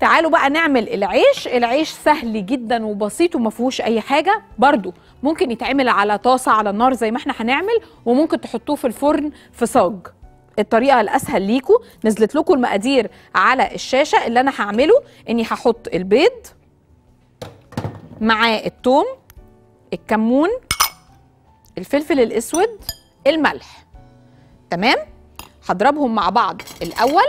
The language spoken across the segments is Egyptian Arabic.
تعالوا بقى نعمل العيش العيش سهل جدا وبسيط وما فيهوش اي حاجه برضو ممكن يتعمل على طاسه على النار زي ما احنا هنعمل وممكن تحطوه في الفرن في صاج الطريقه الاسهل ليكم نزلت لكم المقادير على الشاشه اللي انا هعمله اني هحط البيض معاه الثوم الكمون الفلفل الاسود الملح تمام هضربهم مع بعض الاول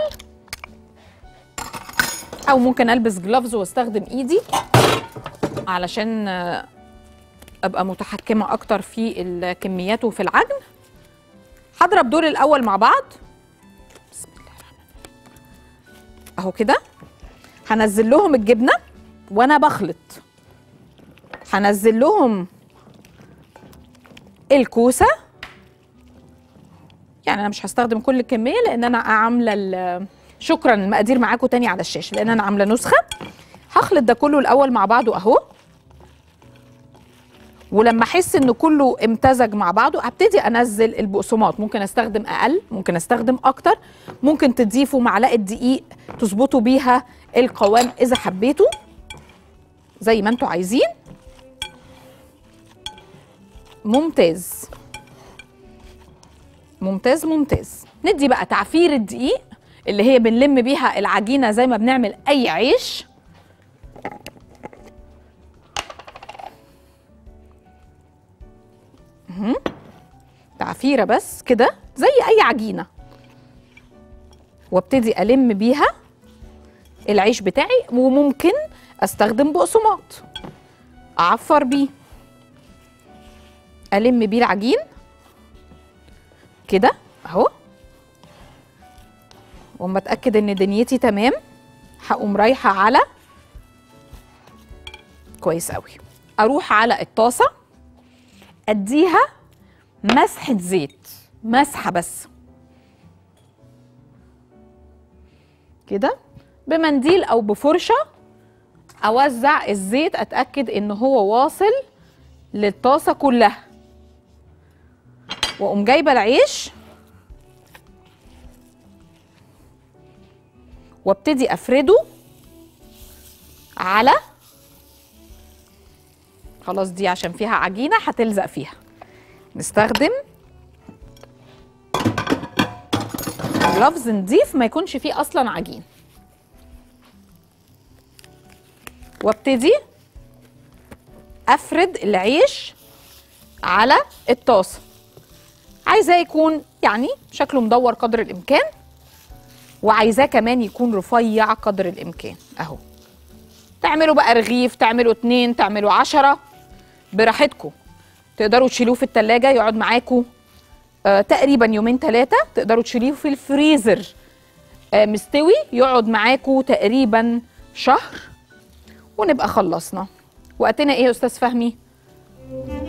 او ممكن البس جلافز واستخدم ايدي علشان آه، ابقى متحكمه اكتر في الكميات وفي العجن هضرب دول الاول مع بعض بسم الله الرحمن الرحيم اهو كده هنزل لهم الجبنه وانا بخلط هنزل لهم الكوسه يعني انا مش هستخدم كل الكميه لان انا عامله ال- شكرا المقادير معاكم تاني على الشاشه لان انا عامله نسخه هخلط ده كله الاول مع بعضه اهو ولما احس ان كله امتزج مع بعضه هبتدي انزل البقسماط ممكن استخدم اقل ممكن استخدم اكتر ممكن تضيفوا معلقه دقيق تظبطوا بيها القوام اذا حبيتوا زي ما انتوا عايزين ممتاز ممتاز ممتاز ندي بقى تعفير الدقيق اللي هي بنلم بيها العجينه زي ما بنعمل اي عيش مهم. تعفيره بس كده زي اي عجينه وابتدي الم بيها العيش بتاعي وممكن استخدم بقسماط اعفر بيه الم بيه العجين كده اهو واما اتاكد ان دنيتي تمام هقوم رايحه على كويس قوي اروح على الطاسه اديها مسحه زيت مسحه بس كده بمنديل او بفرشه اوزع الزيت اتاكد ان هو واصل للطاسه كلها واقوم جايبه العيش وابتدي افرده على خلاص دي عشان فيها عجينه هتلزق فيها نستخدم جلافز نضيف ما يكونش فيه اصلا عجين وابتدي افرد العيش على الطاسه عايزاه يكون يعني شكله مدور قدر الامكان وعايزاه كمان يكون رفيع قدر الامكان اهو تعملوا بقى رغيف تعملوا اتنين تعملوا عشرة براحتكم تقدروا تشيلوه في التلاجة يقعد معاكم آه تقريبا يومين ثلاثة تقدروا تشيلوه في الفريزر آه مستوي يقعد معاكم تقريبا شهر ونبقى خلصنا وقتنا ايه يا استاذ فهمي